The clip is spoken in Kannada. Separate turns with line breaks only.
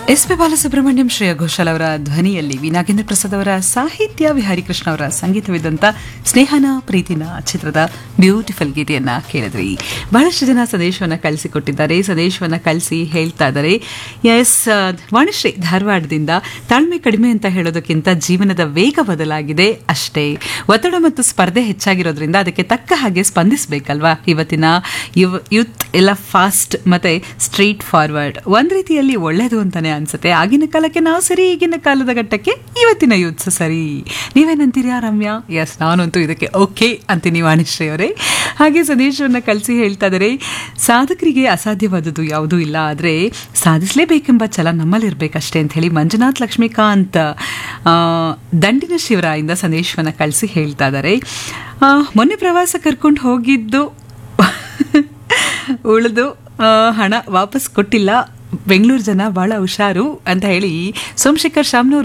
ಎಸ್ ಪಿ ಬಾಲಸುಬ್ರಹ್ಮಣ್ಯಂ ಶ್ರೇಯ ಘೋಷಾಲ್ ಅವರ ಧ್ವನಿಯಲ್ಲಿ ವಿ ನಾಗೇಂದ್ರ ಪ್ರಸಾದ್ ಅವರ ಸಾಹಿತ್ಯ ವಿಹಾರಿ ಕೃಷ್ಣ ಅವರ ಸಂಗೀತವಿದ್ದಂಥ ಸ್ನೇಹನ ಪ್ರೀತಿನ ಚಿತ್ರದ ಬ್ಯೂಟಿಫುಲ್ ಗೀತೆಯನ್ನ ಕೇಳಿದ್ವಿ ಬಹಳಷ್ಟು ಜನ ಸಂದೇಶವನ್ನ ಕಳಿಸಿಕೊಟ್ಟಿದ್ದಾರೆ ಸಂದೇಶವನ್ನ ಕಳಿಸಿ ಹೇಳ್ತಾ ಇದ್ದಾರೆ ಎಸ್ ವಾಣಿಶ್ರೀ ಧಾರವಾಡದಿಂದ ತಾಳ್ಮೆ ಕಡಿಮೆ ಅಂತ ಹೇಳೋದಕ್ಕಿಂತ ಜೀವನದ ವೇಗ ಬದಲಾಗಿದೆ ಅಷ್ಟೇ ಒತ್ತಡ ಮತ್ತು ಸ್ಪರ್ಧೆ ಹೆಚ್ಚಾಗಿರೋದ್ರಿಂದ ಅದಕ್ಕೆ ತಕ್ಕ ಹಾಗೆ ಸ್ಪಂದಿಸಬೇಕಲ್ವಾ ಇವತ್ತಿನ ಯುವ ಯೂತ್ ಎಲ್ಲ ಫಾಸ್ಟ್ ಮತ್ತೆ ಸ್ಟ್ರೀಟ್ ಫಾರ್ವರ್ಡ್ ಒಂದ್ ರೀತಿಯಲ್ಲಿ ಒಳ್ಳೇದು ಅಂತಾನೆ ಅನ್ಸುತ್ತೆ ಆಗಿನ ಕಾಲಕ್ಕೆ ನಾವು ಸರಿ ಈಗಿನ ಕಾಲದ ಘಟ್ಟಕ್ಕೆ ಇವತ್ತಿನ ಯೂತ್ಸ್ ಸರಿ ನೀವೇನಂತೀರಾ ರಮ್ಯಾ ಎಸ್ ನಾನಂತೂ ಇದಕ್ಕೆ ಓಕೆ ಅಂತೀನಿ ವಾಣಿಶ್ರೀ ಅವರೇ ಹಾಗೆ ಸಂದೇಶವನ್ನು ಕಳಿಸಿ ಹೇಳ್ತಾ ಇದ್ದಾರೆ ಸಾಧಕರಿಗೆ ಅಸಾಧ್ಯವಾದದ್ದು ಯಾವುದೂ ಇಲ್ಲ ಆದರೆ ಸಾಧಿಸಲೇಬೇಕೆಂಬ ಛಲ ನಮ್ಮಲ್ಲಿರ್ಬೇಕಷ್ಟೇ ಅಂತ ಹೇಳಿ ಮಂಜುನಾಥ್ ಲಕ್ಷ್ಮೀಕಾಂತ್ ಆ, ದಂಡಿನ ಶಿವರಾಯಿಂದ ಸಂದೇಶವನ್ನು ಕಳಿಸಿ ಹೇಳ್ತಾ ಇದ್ದಾರೆ ಆ, ಮೊನ್ನೆ ಪ್ರವಾಸ ಕರ್ಕೊಂಡು ಹೋಗಿದ್ದು ಉಳಿದು ಆ, ಹಣ ವಾಪಸ್ ಕೊಟ್ಟಿಲ್ಲ ಬೆಂಗಳೂರು ಜನ ಬಹಳ ಹುಷಾರು ಅಂತ ಹೇಳಿ ಸೋಮಶೇಖರ್ ಶಾಮ್ನೂರ್